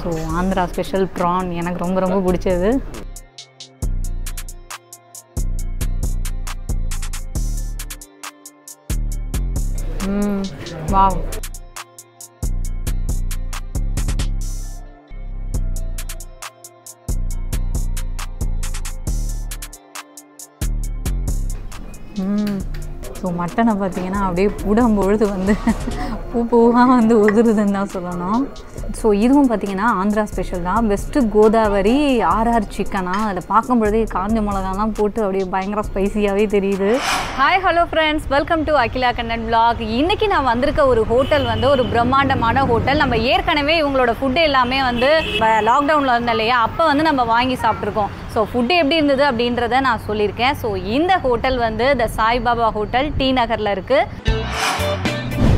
So Andhra special PRAN எனக்கு ரொம்ப ரொம்ப பிடிச்சது ம் வாவ் ம் ஸோ மட்டனை பார்த்தீங்கன்னா அப்படியே புடம்பொழுது வந்து பூ பூவாக வந்து உதிருதுன்னு தான் சொல்லணும் ஸோ இதுவும் பார்த்தீங்கன்னா ஆந்திரா ஸ்பெஷல் தான் பெஸ்ட்டு கோதாவரி ஆர்ஆர் சிக்கனா அதில் பார்க்கும் பொழுதே காஞ்ச மிளகாலாம் போட்டு அப்படியே பயங்கர ஸ்பைசியாகவே தெரியுது hi hello friends welcome to Akila Kannan vlog இன்னைக்கு நான் வந்திருக்க ஒரு ஹோட்டல் வந்து ஒரு பிரம்மாண்டமான ஹோட்டல் நம்ம ஏற்கனவே இவங்களோட ஃபுட்டு எல்லாமே வந்து லாக்டவுனில் இருந்தோம் இல்லையா அப்போ வந்து நம்ம வாங்கி சாப்பிட்ருக்கோம் ஸோ ஃபுட்டு எப்படி இருந்தது அப்படின்றத நான் சொல்லியிருக்கேன் ஸோ இந்த ஹோட்டல் வந்து த சாய்பாபா ஹோட்டல் டி நகரில் இருக்குது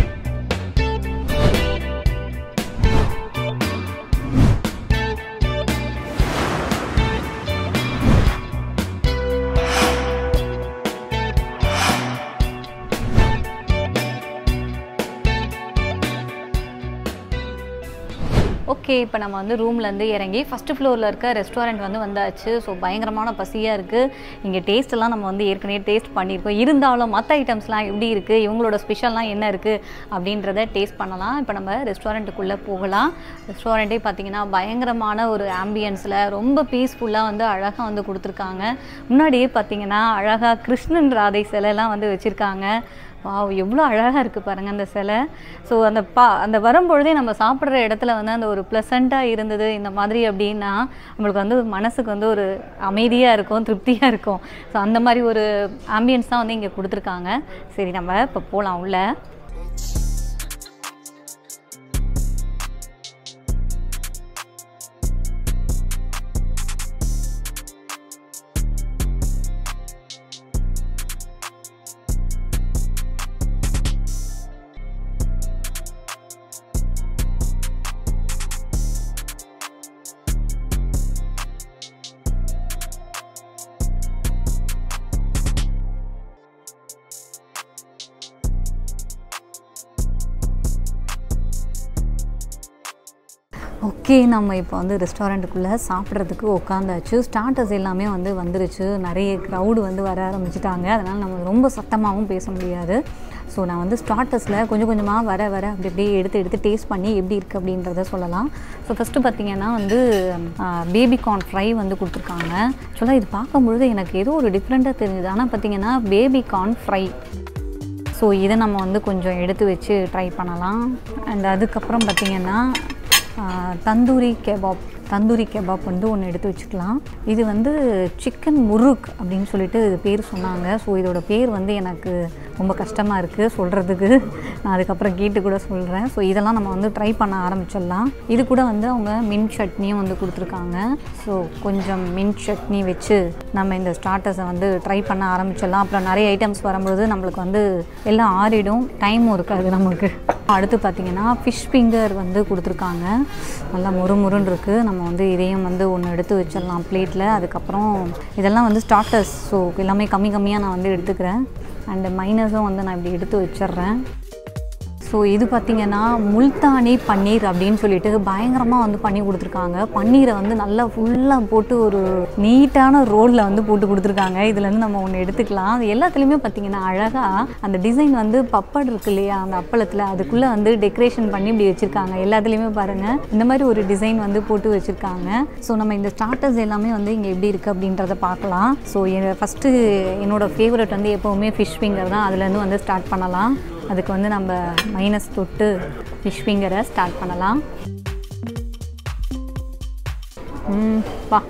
ஓகே இப்போ நம்ம வந்து ரூம்லேருந்து இறங்கி ஃபஸ்ட்டு ஃப்ளோரில் இருக்க ரெஸ்டாரண்ட் வந்து வந்தாச்சு ஸோ பயங்கரமான பசியாக இருக்குது இங்கே டேஸ்ட்டெல்லாம் நம்ம வந்து ஏற்கனவே டேஸ்ட் பண்ணியிருக்கோம் இருந்தாலும் மற்ற ஐட்டம்ஸ்லாம் எப்படி இருக்குது இவங்களோட ஸ்பெஷல்லாம் என்ன இருக்குது அப்படின்றத டேஸ்ட் பண்ணலாம் இப்போ நம்ம ரெஸ்டாரண்ட்டுக்குள்ளே போகலாம் ரெஸ்டாரண்ட்டே பார்த்தீங்கன்னா பயங்கரமான ஒரு ஆம்பியன்ஸில் ரொம்ப பீஸ்ஃபுல்லாக வந்து அழகாக வந்து கொடுத்துருக்காங்க முன்னாடியே பார்த்தீங்கன்னா அழகாக கிருஷ்ணன் ராதை சிலைலாம் வந்து வச்சுருக்காங்க வாவ் எவ்வளோ அழகாக இருக்குது பாருங்கள் அந்த சிலை ஸோ அந்த பா அந்த வரும்பொழுதே நம்ம சாப்பிட்ற இடத்துல வந்து அந்த ஒரு ப்ளசண்ட்டாக இருந்தது இந்த மாதிரி அப்படின்னா நம்மளுக்கு வந்து மனசுக்கு வந்து ஒரு அமைதியாக இருக்கும் திருப்தியாக இருக்கும் ஸோ அந்த மாதிரி ஒரு ஆம்பியன்ஸ் தான் வந்து இங்கே கொடுத்துருக்காங்க சரி நம்ம இப்போ போகலாம் உள்ள ஓகே நம்ம இப்போ வந்து ரெஸ்டாரண்ட்டுக்குள்ளே சாப்பிட்றதுக்கு உட்காந்தாச்சு ஸ்டார்டர்ஸ் எல்லாமே வந்து வந்துருச்சு நிறைய க்ரௌடு வந்து வர ஆரம்பிச்சிட்டாங்க அதனால் நம்ம ரொம்ப சத்தமாகவும் பேச முடியாது ஸோ நான் வந்து ஸ்டார்டர்ஸில் கொஞ்சம் கொஞ்சமாக வர வர அப்படி அப்படியே எடுத்து எடுத்து டேஸ்ட் பண்ணி எப்படி இருக்குது அப்படின்றத சொல்லலாம் ஸோ ஃபஸ்ட்டு பார்த்தீங்கன்னா வந்து பேபி கார்ன் ஃப்ரை வந்து கொடுத்துருக்காங்க ஆக்சுவலாக இது பார்க்கும்பொழுது எனக்கு ஏதோ ஒரு டிஃப்ரெண்ட்டாக தெரிஞ்சுது ஆனால் பார்த்தீங்கன்னா பேபி கார்ன் ஃப்ரை ஸோ இதை நம்ம வந்து கொஞ்சம் எடுத்து வச்சு ட்ரை பண்ணலாம் அண்ட் அதுக்கப்புறம் பார்த்திங்கன்னா தந்தூரி கெபாப் தந்தூரி கெபாப் வந்து ஒன்று எடுத்து வச்சுக்கலாம் இது வந்து சிக்கன் முருக் அப்படின்னு சொல்லிட்டு இது பேர் சொன்னாங்க ஸோ இதோட பேர் வந்து எனக்கு ரொம்ப கஷ்டமாக இருக்குது சொல்கிறதுக்கு நான் அதுக்கப்புறம் கேட்டு கூட சொல்கிறேன் ஸோ இதெல்லாம் நம்ம வந்து ட்ரை பண்ண ஆரம்பிச்சிடலாம் இது கூட வந்து அவங்க மின் சட்னியும் வந்து கொடுத்துருக்காங்க ஸோ கொஞ்சம் மின் சட்னி வச்சு நம்ம இந்த ஸ்டார்டர்ஸை வந்து ட்ரை பண்ண ஆரம்பிச்சிடலாம் அப்புறம் நிறைய ஐட்டம்ஸ் வரும்போது நம்மளுக்கு வந்து எல்லாம் ஆறிடும் டைமும் இருக்காது நமக்கு அடுத்து பார்த்தீங்கன்னா ஃபிஷ் ஃபிங்கர் வந்து கொடுத்துருக்காங்க நல்லா முறு முருன்னு இருக்குது நம்ம வந்து இதையும் வந்து ஒன்று எடுத்து வச்சிடலாம் பிளேட்டில் அதுக்கப்புறம் இதெல்லாம் வந்து ஸ்டார்டர்ஸ் ஸோ எல்லாமே கம்மி கம்மியாக நான் வந்து எடுத்துக்கிறேன் அண்டு மைனஸும் வந்து நான் இப்படி எடுத்து வச்சிடுறேன் ஸோ இது பார்த்திங்கன்னா முல்தானி பன்னீர் அப்படின்னு சொல்லிட்டு பயங்கரமாக வந்து பண்ணி கொடுத்துருக்காங்க பன்னீரை வந்து நல்லா ஃபுல்லாக போட்டு ஒரு நீட்டான ரோலில் வந்து போட்டு கொடுத்துருக்காங்க இதுலேருந்து நம்ம ஒன்று எடுத்துக்கலாம் அது எல்லாத்துலேயுமே பார்த்திங்கன்னா அழகாக அந்த டிசைன் வந்து பப்பட் இருக்கு இல்லையா அந்த அப்பளத்தில் அதுக்குள்ளே வந்து டெக்கரேஷன் பண்ணி இப்படி வச்சுருக்காங்க எல்லாத்துலேயுமே பாருங்கள் இந்த மாதிரி ஒரு டிசைன் வந்து போட்டு வச்சுருக்காங்க ஸோ நம்ம இந்த ஸ்டார்டர்ஸ் எல்லாமே வந்து இங்கே எப்படி இருக்குது அப்படின்றத பார்க்கலாம் ஸோ ஃபஸ்ட்டு என்னோடய ஃபேவரட் வந்து எப்போவுமே ஃபிஷ் ஃபிங்கர் தான் அதுலேருந்து வந்து ஸ்டார்ட் பண்ணலாம் அதுக்கு வந்து நம்ம மைனஸ் தொட்டு ஃபிஷ் ஃபிங்கரை ஸ்டார்ட் பண்ணலாம் ம் வா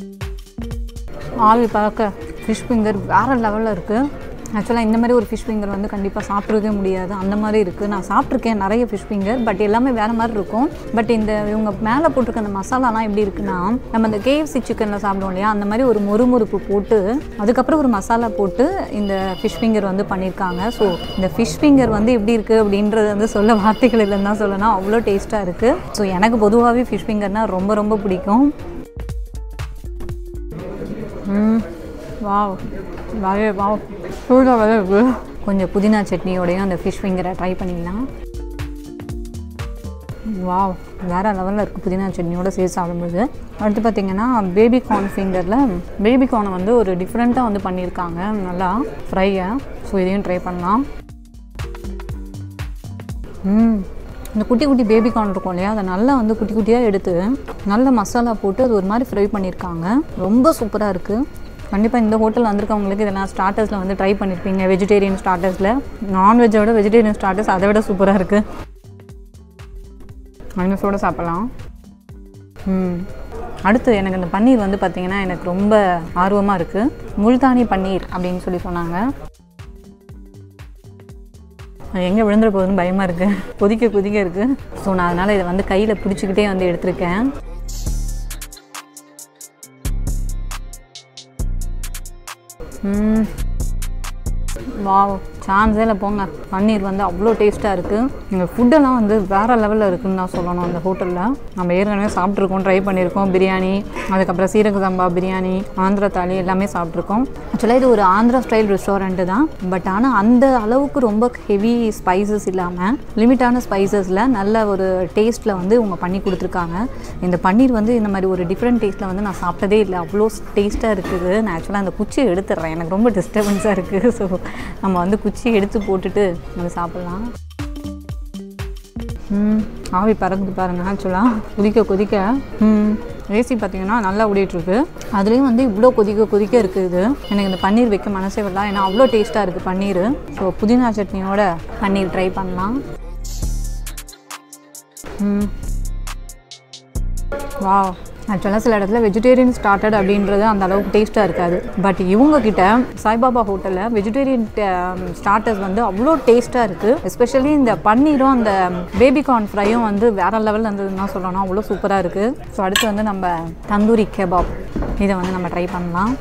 ஆவி பார்க்க ஃபிஷ் ஃபிங்கர் வேறு லெவலில் இருக்குது ஆக்சுவலாக இந்த மாதிரி ஒரு ஃபிஷ் ஃபிங்கர் வந்து கண்டிப்பாக சாப்பிட்றதே முடியாது அந்த மாதிரி இருக்குது நான் சாப்பிட்ருக்கேன் நிறைய ஃபிஷ் ஃபிங்கர் பட் எல்லாமே வேறு மாதிரி இருக்கும் பட் இந்த இவங்க மேலே போட்டிருக்க அந்த மசாலாலாம் எப்படி இருக்குன்னா நம்ம இந்த கேஎஃப்சி சிக்கனில் சாப்பிடுவோம் இல்லையா அந்த மாதிரி ஒரு மொறுமொறுப்பு போட்டு அதுக்கப்புறம் ஒரு மசாலா போட்டு இந்த ஃபிஷ் ஃபிங்கர் வந்து பண்ணியிருக்காங்க ஸோ இந்த ஃபிஷ் ஃபிங்கர் வந்து எப்படி இருக்குது அப்படின்றது வந்து சொல்ல வார்த்தைகள் இல்லைன்னு தான் சொல்லணும் அவ்வளோ டேஸ்ட்டாக இருக்குது ஸோ எனக்கு பொதுவாகவே ஃபிஷ் ஃபிங்கர்னால் ரொம்ப ரொம்ப பிடிக்கும் ம் வாவ் வாவே வாவ் சூடாக வேலை இருக்கு கொஞ்சம் புதினா சட்னியோடையும் அந்த ஃபிஷ் ஃபிங்கரை ட்ரை பண்ணிக்கலாம் வாவ் வேறு லெவலில் இருக்குது புதினா சட்னியோட சேர்த்து சாப்பிடும்போது அடுத்து பார்த்திங்கன்னா பேபி கார்ன் ஃபிங்கரில் பேபி கார்னை வந்து ஒரு டிஃப்ரெண்ட்டாக வந்து பண்ணியிருக்காங்க நல்லா ஃப்ரையை ஸோ இதையும் ட்ரை பண்ணலாம் ம் இந்த குட்டி குட்டி பேபி கார்ன் இருக்கும் இல்லையா அதை நல்லா வந்து குட்டி குட்டியாக எடுத்து நல்ல மசாலா போட்டு அது ஒரு மாதிரி ஃப்ரை பண்ணியிருக்காங்க ரொம்ப சூப்பராக இருக்குது கண்டிப்பாக இந்த ஹோட்டல் வந்திருக்கவங்களுக்கு இதெல்லாம் ஸ்டார்டர்ஸில் வந்து ட்ரை பண்ணியிருப்பீங்க வெஜிடேரியன் ஸ்டார்டர்ஸில் நான்வெஜ்ஜை விட வெஜிடேரியன் ஸ்டார்டர்ஸ் அதை விட சூப்பராக இருக்குது மைனஸோடு சாப்பிட்லாம் ம் அடுத்து எனக்கு இந்த பன்னீர் வந்து பார்த்திங்கன்னா எனக்கு ரொம்ப ஆர்வமாக இருக்குது முல்தானி பன்னீர் அப்படின்னு சொல்லி சொன்னாங்க அது எங்கே விழுந்துட போகுதுன்னு பயமாக இருக்குது கொதிக்க கொதிக்க இருக்குது ஸோ நான் அதனால் இதை வந்து கையில் பிடிச்சிக்கிட்டே வந்து எடுத்திருக்கேன் ம் வாவ் சான்ஸே இல்லை போங்க பன்னீர் வந்து அவ்வளோ டேஸ்ட்டாக இருக்குது எங்கள் ஃபுட்டெல்லாம் வந்து வேறு லெவலில் இருக்குதுன்னு தான் சொல்லணும் அந்த ஹோட்டலில் நம்ம ஏற்கனவே சாப்பிட்ருக்கோம் ட்ரை பண்ணியிருக்கோம் பிரியாணி அதுக்கப்புறம் சீரக சம்பா பிரியாணி ஆந்திரா தாலி எல்லாமே சாப்பிட்ருக்கோம் ஆக்சுவலாக இது ஒரு ஆந்திரா ஸ்டைல் ரெஸ்டாரண்ட்டு தான் பட் ஆனால் அந்த அளவுக்கு ரொம்ப ஹெவி ஸ்பைசஸ் இல்லாமல் லிமிட்டான ஸ்பைசஸில் நல்ல ஒரு டேஸ்ட்டில் வந்து இவங்க பண்ணி கொடுத்துருக்காங்க இந்த பன்னீர் வந்து இந்த மாதிரி ஒரு டிஃப்ரெண்ட் டேஸ்ட்டில் வந்து நான் சாப்பிட்டதே இல்லை அவ்வளோ டேஸ்ட்டாக இருக்குது நான் ஆக்சுவலாக அந்த குச்சியை எடுத்துடுறேன் எனக்கு ரொம்ப டிஸ்டர்பன்ஸாக இருக்குது ஸோ நம்ம வந்து குச்சி எடுத்து போட்டுட்டு நம்ம சாப்பிட்லாம் ம் ஆவி பறக்குது பாருங்க ஆக்சுவலாக கொதிக்க கொதிக்க ம் ஏசி பார்த்தீங்கன்னா நல்லா ஓடிட்டுருக்கு அதுலேயும் வந்து இவ்வளோ கொதிக்க கொதிக்க இருக்குது எனக்கு இந்த பன்னீர் வைக்க மனசே வரலாம் ஏன்னா அவ்வளோ டேஸ்ட்டாக இருக்குது பன்னீர் ஸோ புதினா சட்னியோட பன்னீர் ட்ரை பண்ணலாம் ம் வா ஆக்சுவலாக சில இடத்துல வெஜிடேரியன் ஸ்டார்டட் அப்படின்றது அந்த அளவுக்கு டேஸ்ட்டாக இருக்காது பட் இவங்க கிட்ட சாய்பாபா ஹோட்டலில் வெஜிடேரியன் ஸ்டார்டர்ஸ் வந்து அவ்வளோ டேஸ்ட்டாக இருக்குது எஸ்பெஷலி இந்த பன்னீரும் அந்த பேபி கார்ன் ஃப்ரையும் வந்து வேற லெவலில் இருந்ததுன்னு தான் சொல்லணும் அவ்வளோ சூப்பராக இருக்குது ஸோ அடுத்து வந்து நம்ம தந்தூரி கெபாப் இதை வந்து நம்ம ட்ரை பண்ணலாம்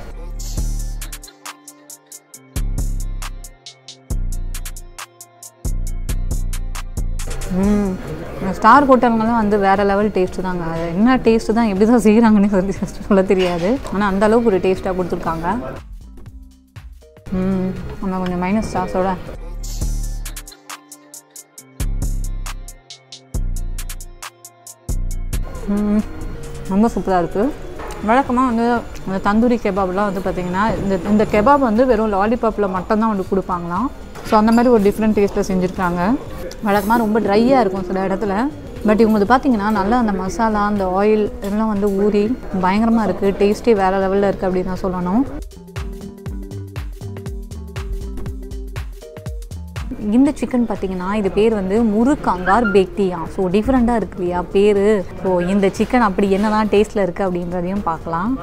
ம் ஸ்டார் ஹோட்டலுங்கெல்லாம் வந்து வேறு லெவல் டேஸ்ட்டு தாங்க அது என்ன டேஸ்ட்டு தான் எப்படி தான் செய்கிறாங்கன்னு சொல்லி சொல்ல தெரியாது ஆனால் அந்த அளவுக்கு ஒரு டேஸ்ட்டாக கொடுத்துருக்காங்க ம் நம்ம கொஞ்சம் மைனஸ் சாஸோட ம் ரொம்ப சூப்பராக இருக்குது வழக்கமாக வந்து அந்த தந்தூரி கெபாப்லாம் வந்து பார்த்திங்கன்னா இந்த இந்த கெபாப் வந்து வெறும் லாலிபாப்பில் மட்டும்தான் வந்து கொடுப்பாங்களாம் ஸோ அந்த மாதிரி ஒரு டிஃப்ரெண்ட் டேஸ்ட்டில் செஞ்சுருக்காங்க வழக்கமாக ரொம்ப ட்ரையாக இருக்கும் சில இடத்துல பட் இவங்களுக்கு பார்த்தீங்கன்னா நல்லா அந்த மசாலா அந்த ஆயில் இதெல்லாம் வந்து ஊறி பயங்கரமாக இருக்குது டேஸ்ட்டே வேறு லெவலில் இருக்குது அப்படின்னு தான் சொல்லணும் இந்த சிக்கன் பார்த்தீங்கன்னா இது பேர் வந்து முருக்கங்கார் பேக்டியா ஸோ டிஃப்ரெண்ட்டாக இருக்கு இல்லையா பேர் ஸோ இந்த சிக்கன் அப்படி என்னதான் டேஸ்ட்டில் இருக்குது அப்படின்றதையும் பார்க்கலாம்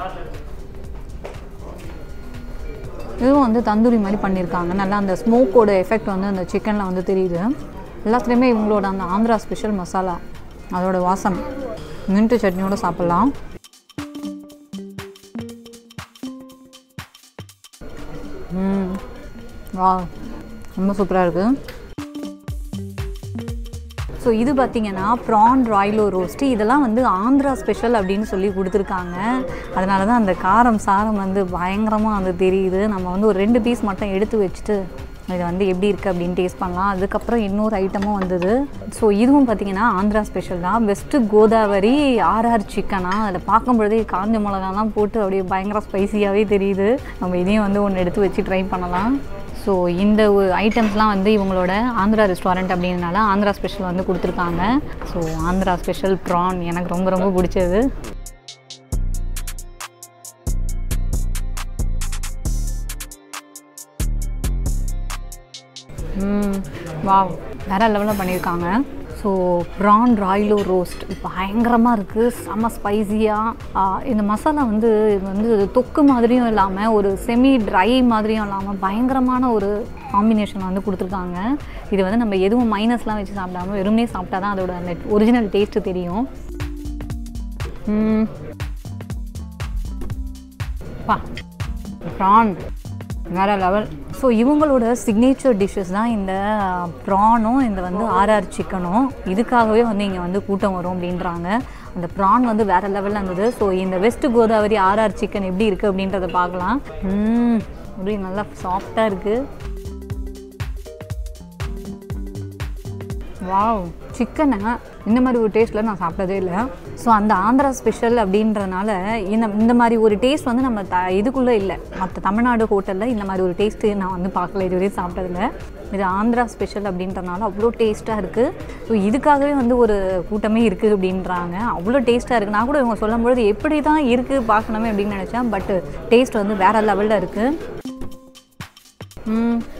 இதுவும் வந்து தந்தூரி மாதிரி பண்ணியிருக்காங்க நல்லா அந்த ஸ்மோக்கோட எஃபெக்ட் வந்து அந்த சிக்கனில் வந்து தெரியுது எல்லாத்துலேயுமே இவங்களோட அந்த ஆந்திரா ஸ்பெஷல் மசாலா அதோட வாசம் மின்ட்டு சட்னியோட சாப்பிட்லாம் ம் வா ரொம்ப சூப்பராக இருக்குது ஸோ இது பார்த்தீங்கன்னா ப்ரான் ராய்லோ ரோஸ்ட்டு இதெல்லாம் வந்து ஆந்திரா ஸ்பெஷல் அப்படின்னு சொல்லி கொடுத்துருக்காங்க அதனால தான் அந்த காரம் சாரம் வந்து பயங்கரமாக வந்து தெரியுது நம்ம வந்து ஒரு ரெண்டு பீஸ் மட்டும் எடுத்து வச்சுட்டு இது வந்து எப்படி இருக்குது அப்படின்னு டேஸ்ட் பண்ணலாம் அதுக்கப்புறம் இன்னொரு ஐட்டமும் வந்தது ஸோ இதுவும் பார்த்தீங்கன்னா ஆந்திரா ஸ்பெஷல் தான் வெஸ்ட்டு கோதாவரி ஆர்ஆர் சிக்கனா அதில் பார்க்கும்பொழுதே காஞ்ச மிளகாலாம் போட்டு அப்படியே பயங்கர ஸ்பைசியாகவே தெரியுது நம்ம இதையும் வந்து ஒன்று எடுத்து வச்சு ட்ரை பண்ணலாம் ஸோ இந்த ஐட்டம்ஸ்லாம் வந்து இவங்களோட ஆந்திரா ரெஸ்டாரண்ட் அப்படின்றனால ஆந்திரா ஸ்பெஷல் வந்து கொடுத்துருக்காங்க ஸோ ஆந்திரா ஸ்பெஷல் ப்ரான் எனக்கு ரொம்ப ரொம்ப பிடிச்சது வாவ் வேற லெவலில் பண்ணியிருக்காங்க ஸோ ப்ரான் ராய்லோ ரோஸ்ட் பயங்கரமாக இருக்குது செம்ம ஸ்பைஸியாக இந்த மசாலா வந்து இது வந்து தொக்கு மாதிரியும் இல்லாமல் ஒரு செமி ட்ரை மாதிரியும் இல்லாமல் பயங்கரமான ஒரு காம்பினேஷன் வந்து கொடுத்துருக்காங்க இது வந்து நம்ம எதுவும் மைனஸ்லாம் வச்சு சாப்பிடாம வெறுமனே சாப்பிட்டா தான் அதோட அந்த ஒரிஜினல் டேஸ்ட்டு தெரியும் ம். பா ப்ரான் வேற லெவல் ஸோ இவங்களோட சிக்னேச்சர் டிஷ்ஷஸ் தான் இந்த ப்ரானும் இந்த வந்து ஆர்ஆர் சிக்கனும் இதுக்காகவே வந்து இங்கே வந்து கூட்டம் வரும் அப்படின்றாங்க அந்த ப்ரான் வந்து வேற லெவலில் இருந்தது ஸோ இந்த வெஸ்ட் கோதாவரி ஆர்ஆர் சிக்கன் எப்படி இருக்குது அப்படின்றத பார்க்கலாம் ம் அப்படி நல்லா சாஃப்டாக இருக்குது வாவ் சிக்கனை இந்த மாதிரி ஒரு டேஸ்ட்டில் நான் சாப்பிட்டதே இல்லை ஸோ அந்த ஆந்திரா ஸ்பெஷல் அப்படின்றனால இந்த இந்த மாதிரி ஒரு டேஸ்ட் வந்து நம்ம த இதுக்குள்ளே இல்லை மற்ற தமிழ்நாடு ஹோட்டலில் இந்த மாதிரி ஒரு டேஸ்ட்டு நான் வந்து பார்க்கல இதுவரையும் சாப்பிட்டதில்ல இது ஆந்திரா ஸ்பெஷல் அப்படின்றனால அவ்வளோ டேஸ்ட்டாக இருக்குது ஸோ இதுக்காகவே வந்து ஒரு கூட்டமே இருக்குது அப்படின்றாங்க அவ்வளோ டேஸ்ட்டாக இருக்குது நான் கூட இவங்க சொல்லும்பொழுது எப்படி தான் இருக்குது பார்க்கணுமே அப்படின்னு நினச்சேன் பட் டேஸ்ட் வந்து வேறு லெவலில் இருக்குது ம்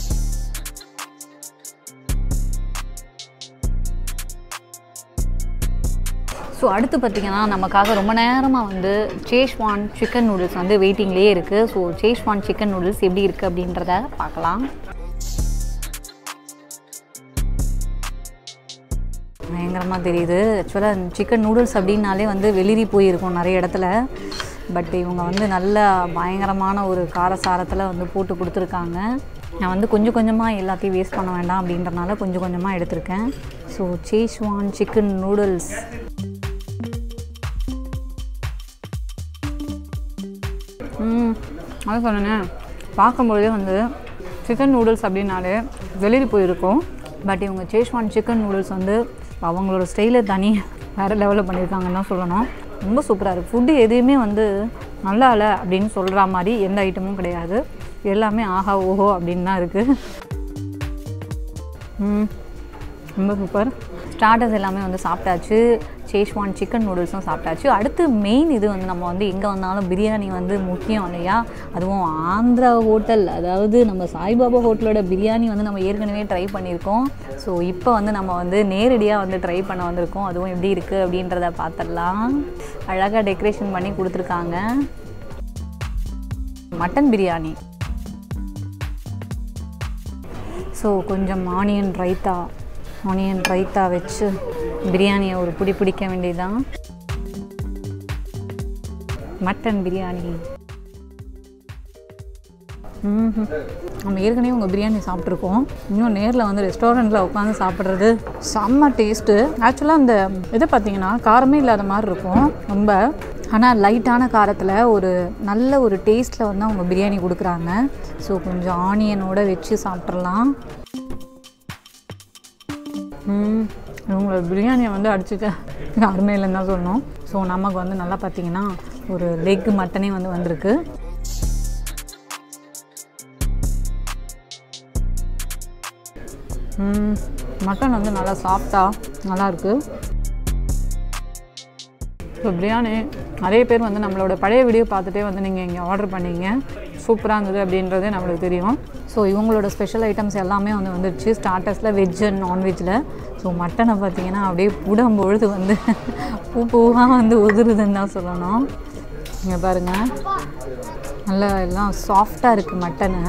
ஸோ அடுத்து பார்த்திங்கன்னா நமக்காக ரொம்ப நேரமாக வந்து சேஷ்வான் சிக்கன் நூடுல்ஸ் வந்து வெயிட்டிங்லேயே இருக்குது ஸோ சேஷ்வான் சிக்கன் நூடுல்ஸ் எப்படி இருக்குது அப்படின்றத பார்க்கலாம் பயங்கரமாக தெரியுது ஆக்சுவலாக சிக்கன் நூடுல்ஸ் அப்படின்னாலே வந்து வெளிரி போயிருக்கும் நிறைய இடத்துல பட் இவங்க வந்து நல்ல பயங்கரமான ஒரு காரசாரத்தில் வந்து போட்டு கொடுத்துருக்காங்க நான் வந்து கொஞ்சம் கொஞ்சமாக எல்லாத்தையும் வேஸ்ட் பண்ண வேண்டாம் அப்படின்றனால கொஞ்சம் கொஞ்சமாக எடுத்திருக்கேன் ஸோ சேஷ்வான் சிக்கன் நூடுல்ஸ் ம் அது சொன்னேன் பார்க்கும்பொழுதே வந்து சிக்கன் நூடுல்ஸ் அப்படின்னாலே வெளியே போயிருக்கும் பட் இவங்க சேஷ்வான் சிக்கன் நூடுல்ஸ் வந்து அவங்களோட ஸ்டைலை தனி வேறு லெவலில் பண்ணியிருக்காங்கன்னு தான் சொல்லணும் ரொம்ப சூப்பராக இருக்குது ஃபுட்டு எதையுமே வந்து நல்லா இல்லை அப்படின்னு சொல்கிற மாதிரி எந்த ஐட்டமும் கிடையாது எல்லாமே ஆஹா ஓஹோ அப்படின்னு தான் இருக்குது ம் ரொம்ப சூப்பர் ஸ்டார்டர்ஸ் எல்லாமே வந்து சாப்பிட்டாச்சு சேஷ்வான் சிக்கன் நூடுல்ஸும் சாப்பிட்டாச்சு அடுத்து மெயின் இது வந்து நம்ம வந்து எங்கே வந்தாலும் பிரியாணி வந்து முக்கியம் இல்லையா அதுவும் ஆந்திரா ஹோட்டல் அதாவது நம்ம சாய்பாபா ஹோட்டலோட பிரியாணி வந்து நம்ம ஏற்கனவே ட்ரை பண்ணியிருக்கோம் ஸோ இப்போ வந்து நம்ம வந்து நேரடியாக வந்து ட்ரை பண்ண வந்திருக்கோம் அதுவும் எப்படி இருக்குது அப்படின்றத பார்த்துடலாம் அழகாக டெக்கரேஷன் பண்ணி கொடுத்துருக்காங்க மட்டன் பிரியாணி ஸோ கொஞ்சம் ஆனியன் ரைத்தா ஆனியன் ரைத்தா வச்சு பிரியாணியை ஒரு பிடி பிடிக்க வேண்டியதுதான் மட்டன் பிரியாணி ம்ஹும். நம்ம ஏற்கனவே உங்கள் பிரியாணி சாப்பிட்ருக்கோம் இன்னும் நேரில் வந்து ரெஸ்டாரண்ட்டில் உட்காந்து சாப்பிட்றது செம்ம டேஸ்ட்டு ஆக்சுவலாக அந்த இதை பார்த்தீங்கன்னா காரமே இல்லாத மாதிரி இருக்கும் ரொம்ப ஆனால் லைட்டான காரத்தில் ஒரு நல்ல ஒரு டேஸ்ட்டில் வந்து அவங்க பிரியாணி கொடுக்குறாங்க ஸோ கொஞ்சம் ஆனியனோட வச்சு சாப்பிட்றலாம் ம், இவங்களோட பிரியாணியை வந்து அடிச்சுக்க யாருமே இல்லைன்னு தான் சொல்லணும் ஸோ நமக்கு வந்து நல்லா பார்த்தீங்கன்னா ஒரு லெக் மட்டனே வந்து வந்திருக்கு ம், மட்டன் வந்து நல்லா சாஃப்டாக நல்லாயிருக்கு ஸோ பிரியாணி நிறைய பேர் வந்து நம்மளோட பழைய வீடியோ பார்த்துட்டே வந்து நீங்கள் இங்கே ஆர்டர் பண்ணீங்க சூப்பராக இருந்தது அப்படின்றதே நம்மளுக்கு தெரியும் ஸோ இவங்களோட ஸ்பெஷல் ஐட்டம்ஸ் எல்லாமே வந்து வந்துடுச்சு ஸ்டார்டர்ஸில் வெஜ் அண்ட் நான்வெஜ்ஜில் ஸோ மட்டனை பார்த்தீங்கன்னா அப்படியே புடம் பொழுது வந்து பூ பூவாக வந்து உதிருதுன்னு தான் சொல்லணும் இங்கே பாருங்கள் நல்லா எல்லாம் சாஃப்டாக இருக்குது மட்டனு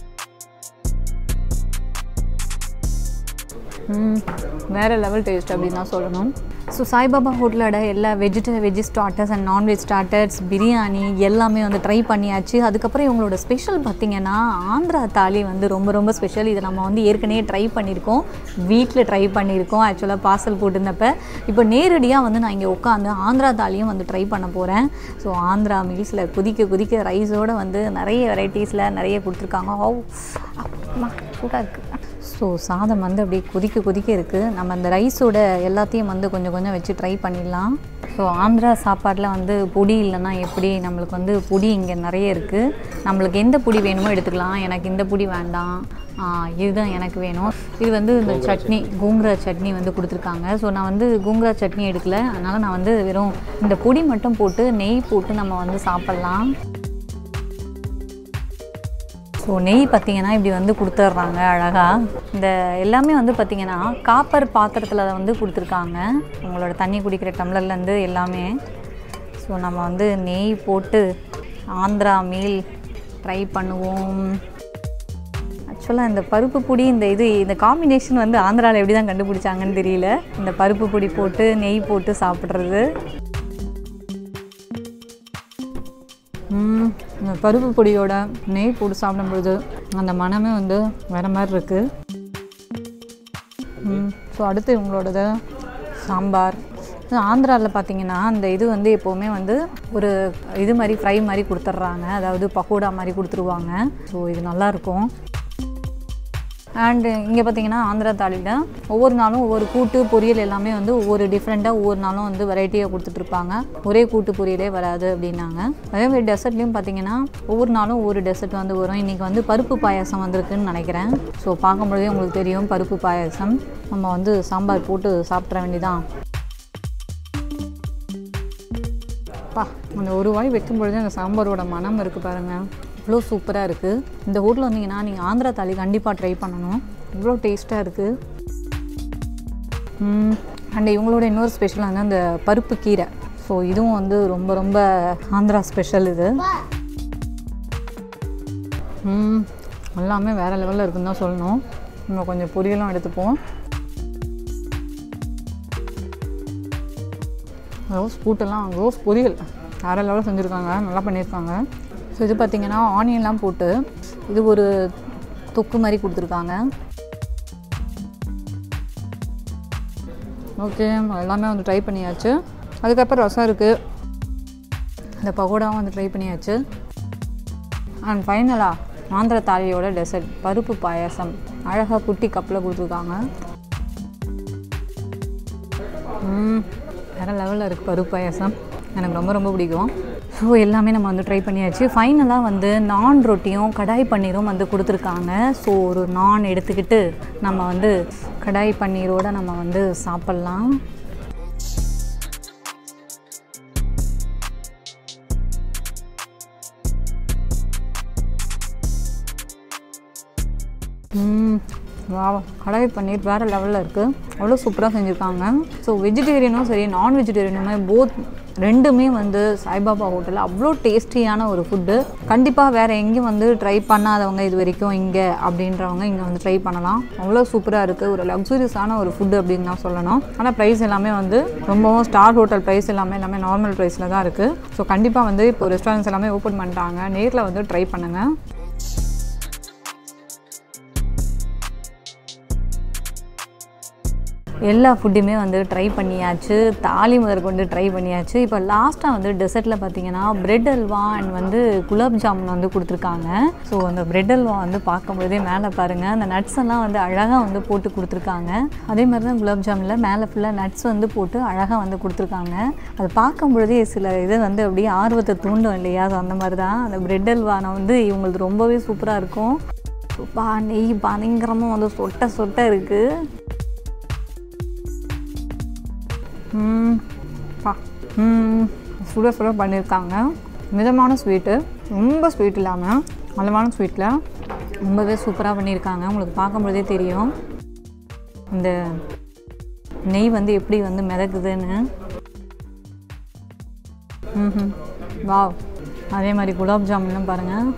ம், வேற லெவல் டேஸ்ட் அப்படின்னு தான் சொல்லணும் ஸோ சாய்பாபா ஹோட்டலோட எல்லா வெஜிட veg starters and nonveg starters biryani எல்லாமே வந்து ட்ரை பண்ணியாச்சு அதுக்கப்புறம் இவங்களோட ஸ்பெஷல் பார்த்தீங்கன்னா ஆந்திரா தாலி வந்து ரொம்ப ரொம்ப ஸ்பெஷல் இதை நம்ம வந்து ஏற்கனவே ட்ரை பண்ணியிருக்கோம் வீட்டில் ட்ரை பண்ணியிருக்கோம் ஆக்சுவலாக பார்சல் போட்டிருந்தப்ப இப்போ நேரடியாக வந்து நான் இங்கே உட்காந்து ஆந்திரா தாலியும் வந்து ட்ரை பண்ண போகிறேன் ஸோ ஆந்திரா மீல்ஸில் குதிக்க குதிக்க ரைஸோடு வந்து நிறைய வெரைட்டிஸில் நிறைய கொடுத்துருக்காங்க ஓ அம்மா சூடாக இருக்குது ஸோ சாதம் வந்து அப்படியே கொதிக்க கொதிக்க இருக்குது நம்ம அந்த ரைஸோட எல்லாத்தையும் வந்து கொஞ்சம் கொஞ்சம் வச்சு ட்ரை பண்ணிடலாம் ஸோ ஆந்திரா சாப்பாட்டில் வந்து பொடி இல்லைன்னா எப்படி நம்மளுக்கு வந்து பொடி இங்கே நிறைய இருக்குது நம்மளுக்கு எந்த பொடி வேணுமோ எடுத்துக்கலாம் எனக்கு இந்த பொடி வேண்டாம் ஆ, இதுதான் எனக்கு வேணும் இது வந்து இந்த சட்னி கூங்குரா சட்னி வந்து கொடுத்துருக்காங்க ஸோ நான் வந்து கூங்குரா சட்னி எடுக்கல அதனால் நான் வந்து வெறும் இந்த பொடி மட்டும் போட்டு நெய் போட்டு நம்ம வந்து சாப்பிட்லாம் ஸோ நெய் பார்த்தீங்கன்னா இப்படி வந்து கொடுத்துட்றாங்க அழகாக இந்த எல்லாமே வந்து பார்த்தீங்கன்னா காப்பர் பாத்திரத்தில் வந்து கொடுத்துருக்காங்க உங்களோட தண்ணி குடிக்கிற டம்ளர்லேருந்து எல்லாமே ஸோ நம்ம வந்து நெய் போட்டு ஆந்திரா மீல் ட்ரை பண்ணுவோம் ஆக்சுவலாக இந்த பருப்பு பொடி இந்த இது இந்த காம்பினேஷன் வந்து ஆந்திராவில் எப்படி தான் கண்டுபிடிச்சாங்கன்னு தெரியல இந்த பருப்பு பொடி போட்டு நெய் போட்டு சாப்பிட்றது ம், இந்த பருப்பு பொடியோட நெய் போட்டு சாப்பிடும்பொழுது அந்த மனமே வந்து வேற மாதிரி இருக்குது ஸோ அடுத்து இவங்களோடது சாம்பார் ஆந்திராவில் பார்த்தீங்கன்னா அந்த இது வந்து எப்போவுமே வந்து ஒரு இது மாதிரி ஃப்ரை மாதிரி கொடுத்துட்றாங்க அதாவது பக்கோடா மாதிரி கொடுத்துருவாங்க ஸோ இது நல்லாயிருக்கும் அண்ட் இங்கே பார்த்தீங்கன்னா ஆந்திரா தாலியில் ஒவ்வொரு நாளும் ஒவ்வொரு கூட்டு பொரியல் எல்லாமே வந்து ஒவ்வொரு டிஃப்ரெண்ட்டாக ஒவ்வொரு நாளும் வந்து வெரைட்டியாக கொடுத்துட்ருப்பாங்க ஒரே கூட்டு பொரியலே வராது அப்படின்னாங்க அதே மாதிரி டெசர்ட்லேயும் பார்த்தீங்கன்னா ஒவ்வொரு நாளும் ஒவ்வொரு டெசர்ட் வந்து வரும் இன்றைக்கி வந்து பருப்பு பாயாசம் வந்திருக்குன்னு நினைக்கிறேன் ஸோ பார்க்கும்பொழுதே உங்களுக்கு தெரியும் பருப்பு பாயாசம் நம்ம வந்து சாம்பார் போட்டு சாப்பிட்ற வேண்டியதான் பா அந்த ஒரு வாய் வைக்கும் பொழுது அந்த சாம்பாரோட மனம் இருக்குது பாருங்கள் இவ்வளோ சூப்பராக இருக்குது இந்த ஹோட்டல் வந்தீங்கன்னா நீங்கள் ஆந்திரா தாலி கண்டிப்பாக ட்ரை பண்ணணும் இவ்வளோ டேஸ்ட்டாக இருக்குது அண்ட் இவங்களோட இன்னொரு ஸ்பெஷல் வந்து அந்த பருப்பு கீரை ஸோ இதுவும் வந்து ரொம்ப ரொம்ப ஆந்திரா ஸ்பெஷல் இது ம், எல்லாமே வேறு லெவலில் இருக்குன்னு தான் சொல்லணும் இன்னும் கொஞ்சம் பொரியலும் எடுத்துப்போம் ரோஸ் கூட்டெல்லாம் ரோஸ் பொரியல் வேறு லெவலில் செஞ்சுருக்காங்க நல்லா பண்ணியிருக்காங்க ஸோ இது பார்த்திங்கன்னா ஆனியன்லாம் போட்டு இது ஒரு தொக்கு மாதிரி கொடுத்துருக்காங்க ஓகே எல்லாமே வந்து ட்ரை பண்ணியாச்சு அதுக்கப்புறம் ரசம் இருக்குது இந்த பகோடாவும் வந்து ட்ரை பண்ணியாச்சு அண்ட் ஃபைனலாக ஆந்திர தாலியோட டெசர்ட் பருப்பு பாயாசம் அழகாக குட்டி கப்பில் கொடுத்துருக்காங்க ம், வேறு லெவலில் இருக்குது பருப்பு பாயாசம் எனக்கு ரொம்ப ரொம்ப பிடிக்கும் ஸோ எல்லாமே நம்ம வந்து ட்ரை பண்ணியாச்சு ஃபைனலாக வந்து நான் ரொட்டியும் கடாய் பன்னீரும் வந்து கொடுத்துருக்காங்க ஸோ ஒரு நான் எடுத்துக்கிட்டு நம்ம வந்து கடாய் பன்னீரோடு நம்ம வந்து சாப்பிட்லாம் வா கடாய் பன்னீர் வேறு லெவலில் இருக்குது அவ்வளோ சூப்பராக செஞ்சுருக்காங்க ஸோ வெஜிடேரியனும் சரி நான் வெஜிடேரியனுமே போத் ரெண்டுமே வந்து சாய்பாபா ஹோட்டலில் அவ்வளோ டேஸ்டியான ஒரு ஃபுட்டு கண்டிப்பாக வேறு எங்கேயும் வந்து ட்ரை பண்ணாதவங்க இது வரைக்கும் இங்கே அப்படின்றவங்க இங்கே வந்து ட்ரை பண்ணலாம் அவ்வளோ சூப்பராக இருக்குது ஒரு லக்ஸூரியஸான ஒரு ஃபுட்டு அப்படின்னு தான் சொல்லணும் ஆனால் ப்ரைஸ் எல்லாமே வந்து ரொம்பவும் ஸ்டார் ஹோட்டல் ப்ரைஸ் எல்லாமே எல்லாமே நார்மல் ப்ரைஸில் தான் இருக்குது ஸோ கண்டிப்பாக வந்து இப்போ ரெஸ்டாரண்ட்ஸ் எல்லாமே ஓப்பன் பண்ணிட்டாங்க நேரில் வந்து ட்ரை பண்ணுங்கள் எல்லா ஃபுட்டுமே வந்து ட்ரை பண்ணியாச்சு தாலி முதற்கொண்டு ட்ரை பண்ணியாச்சு இப்போ லாஸ்ட்டாக வந்து டெசர்ட்டில் பார்த்தீங்கன்னா பிரெட் அல்வா அண்ட் வந்து குலாப் ஜாமுன் வந்து கொடுத்துருக்காங்க ஸோ அந்த பிரெட் அல்வா வந்து பார்க்கும்போதே மேலே பாருங்கள் அந்த நட்ஸ் எல்லாம் வந்து அழகாக வந்து போட்டு கொடுத்துருக்காங்க அதே மாதிரி தான் குலாப் ஜாமுனில் மேலே ஃபுல்லாக நட்ஸ் வந்து போட்டு அழகாக வந்து கொடுத்துருக்காங்க அது பார்க்கும் பொழுதே சில இது வந்து அப்படியே ஆர்வத்தை தூண்டும் இல்லையா ஸோ அந்த மாதிரி தான் அந்த பிரெட் அல்வா நான் வந்து இவங்களுக்கு ரொம்பவே சூப்பராக இருக்கும் பா நெய் பயங்கரமாக வந்து சொட்ட சொட்ட இருக்குது ம், பா ம், சுட சுட பண்ணியிருக்காங்க மிதமான ஸ்வீட்டு ரொம்ப ஸ்வீட் இல்லாமல் அளவான ஸ்வீட்டில் ரொம்பவே சூப்பராக பண்ணியிருக்காங்க உங்களுக்கு பார்க்கும்போதே தெரியும் இந்த நெய் வந்து எப்படி வந்து மிதக்குதுன்னு ம் வா அதே மாதிரி குலாப் ஜாமுன்லாம் பாருங்கள்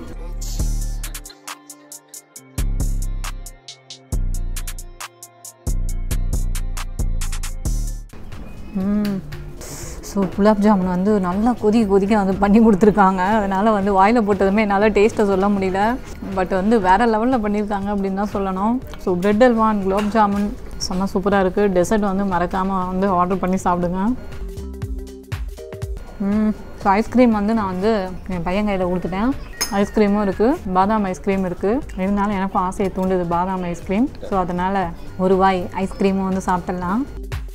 ஸோ குலாப் ஜாமுன் வந்து நல்லா கொதிக்க கொதிக்க வந்து பண்ணி கொடுத்துருக்காங்க அதனால் வந்து வாயில் போட்டதுமே என்னால் டேஸ்ட்டை சொல்ல முடியல பட் வந்து வேறு லெவலில் பண்ணியிருக்காங்க அப்படின்னு தான் சொல்லணும் so bread halwa and gulab jamun செம்ம சூப்பராக இருக்குது டெசர்ட் வந்து மறக்காமல் வந்து ஆர்டர் பண்ணி சாப்பிடுங்க ஸோ ஐஸ்கிரீம் வந்து நான் வந்து என் பையன் கையில் கொடுத்துட்டேன் ஐஸ்கிரீமும் இருக்குது பாதாம் ஐஸ்கிரீம் இருக்குது இருந்தாலும் எனக்கும் ஆசையை தூண்டுது பாதாம் ஐஸ்கிரீம் ஸோ அதனால் ஒரு வாய் ஐஸ்கிரீமும் வந்து சாப்பிட்றலாம்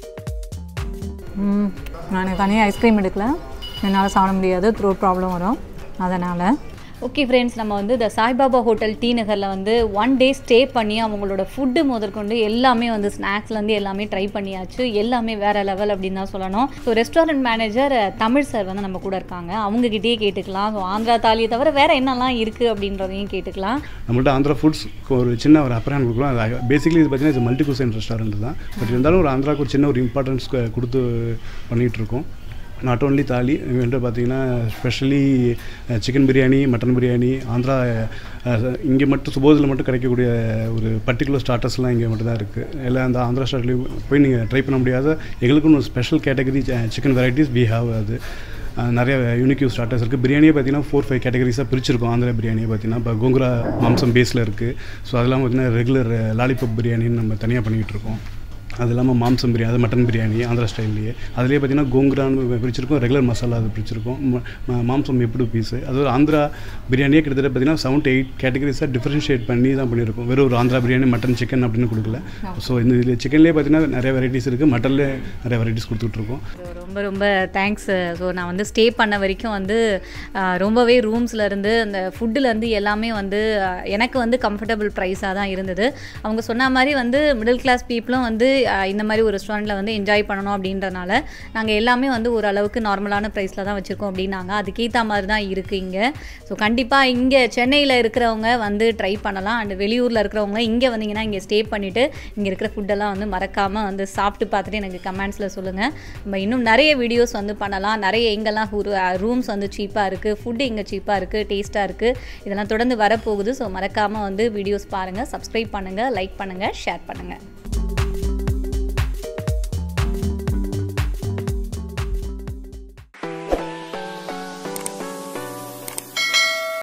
ம், நான் தனியாக ஐஸ்கிரீம் எடுக்கல என்னால் சாப்பிட முடியாது த்ரோட் ப்ராப்ளம் வரும் அதனால் ஓகே ஃப்ரெண்ட்ஸ் நம்ம வந்து இந்த சாய்பாபா ஹோட்டல் டி நகரில் வந்து ஒன் டே ஸ்டே பண்ணி அவங்களோட ஃபுட்டு முதற்கொண்டு எல்லாமே வந்து ஸ்நாக்ஸ்லேருந்து எல்லாமே ட்ரை பண்ணியாச்சு எல்லாமே வேறு லெவல் அப்படின்னு தான் சொல்லணும் so restaurant manager Tamil sir வந்து நம்ம கூட இருக்காங்க அவங்ககிட்டயே கேட்டுக்கலாம் ஸோ ஆந்திரா தாலியை தவிர வேறு என்னெல்லாம் இருக்குது அப்படின்றதையும் கேட்டுக்கலாம் நம்மள்ட்ட ஆந்திரா ஃபுட்ஸ் ஒரு சின்ன ஒரு அப்பரன் கொடுக்கலாம் அது பேசிக்கலி இது பார்த்தீங்கன்னா மல்டி குசைன் ரெஸ்டாரண்ட் தான் பட் இருந்தாலும் ஒரு ஆந்திராவுக்கு ஒரு சின்ன ஒரு இம்பார்ட்டன்ஸ் கொடுத்து பண்ணிகிட்டு இருக்கோம் நாட் ஓன்லி தாலி இவன்ட்டு பார்த்தீங்கன்னா specially chicken biryani mutton biryani Andhra இங்கே மட்டும் சுபோதில் மட்டும் கிடைக்கக்கூடிய ஒரு பர்டிகுலர் ஸ்டார்டர்ஸ்லாம் இங்கே மட்டும் தான் இருக்குது எல்லாம் அந்த ஆந்திரா ஸ்டார்ட்லேயும் போய் நீங்கள் ட்ரை பண்ண முடியாத எங்களுக்குன்னு ஒரு special category chicken varieties we have அது அஹ் நிறைய யூனிக் யூ ஸ்டார்டர்ஸ் இருக்குது பிரியாணியே பார்த்தீங்கன்னா ஃபோர் ஃபைவ் கேட்டகரிஸாக பிரிச்சிருக்கோம் ஆந்திரா பிரியாணியை பார்த்தீங்கன்னா இப்போ கோங்குரா மாம்சம் பேஸில் இருக்குது ஸோ அதெல்லாம் பார்த்தீங்கன்னா ரெகுலர் லாலிபப் பிரியாணின்னு நம்ம தனியாக பண்ணிகிட்டு இருக்கோம் அது இல்லாமல் மாம்சம் பிரியாணி அது மட்டன் பிரியாணி ஆந்திரா ஸ்டைல்லையே அதுலேயே பார்த்தீங்கன்னா கோங்குரான்னு பிரிச்சிருக்கோம் ரெகுலர் மசாலா அது பிரிச்சிருக்கோம் ம- ம- மாம்சம் எப்படி பீஸு அது ஒரு ஆந்திரா பிரியாணியே கிட்டத்தட்ட பார்த்தீங்கன்னா செவன் to எயிட் கேட்டகரிஸாக டிஃப்ரென்ஷியேட் பண்ணி தான் பண்ணியிருக்கோம் வெறும் ஒரு ஆந்திரா பிரியாணி மட்டன் சிக்கன் அப்படின்னு கொடுக்கல ஸோ இந்த இதில் சிக்கன்லேயே பார்த்தீங்கன்னா நிறைய வெரைட்டிஸ் இருக்குது மட்டன்லேயே நிறைய வெரைட்டிஸ் கொடுத்துட்ருக்கோம் ரொம்ப ரொம்ப தேங்க்ஸ் ஸோ நான் வந்து ஸ்டே பண்ண வரைக்கும் வந்து ஆஹ், ரொம்பவே ரூம்ஸில் இருந்து அந்த ஃபுட்டில் இருந்து எல்லாமே வந்து ஆஹ், எனக்கு வந்து கம்ஃபர்டபுள் ப்ரைஸாக தான் இருந்தது அவங்க சொன்ன மாதிரி வந்து மிடில் கிளாஸ் பீப்புளும் வந்து ஆஹ், இந்த மாதிரி ஒரு ரெஸ்டாரண்ட்டில் வந்து என்ஜாய் பண்ணணும் அப்படின்றனால நாங்கள் எல்லாமே வந்து ஓரளவுக்கு நார்மலான ப்ரைஸில் தான் வச்சுருக்கோம் அப்படின்னாங்க அதுக்கேற்ற மாதிரி தான் இருக்குது இங்கே ஸோ கண்டிப்பாக இங்கே சென்னையில் இருக்கிறவங்க வந்து ட்ரை பண்ணலாம் அண்ட் வெளியூரில் இருக்கிறவங்க இங்கே வந்தீங்கன்னா இங்கே ஸ்டே பண்ணிவிட்டு இங்கே இருக்கிற ஃபுட்டெல்லாம் வந்து மறக்காமல் வந்து சாப்பிட்டு பார்த்துட்டு எனக்கு கமெண்ட்ஸில் சொல்லுங்கள் நம்ம இன்னும் நிறைய வீடியோஸ் வந்து பண்ணலாம் நிறைய எங்கெல்லாம் ரூம்ஸ் வந்து சீப்பாக இருக்குது ஃபுட்டு இங்கே சீப்பாக இருக்குது டேஸ்ட்டாக இருக்குது இதெல்லாம் தொடர்ந்து வரப்போகுது ஸோ மறக்காமல் வந்து வீடியோஸ் பாருங்கள் சப்ஸ்கிரைப் பண்ணுங்கள் லைக் பண்ணுங்கள் ஷேர் பண்ணுங்கள்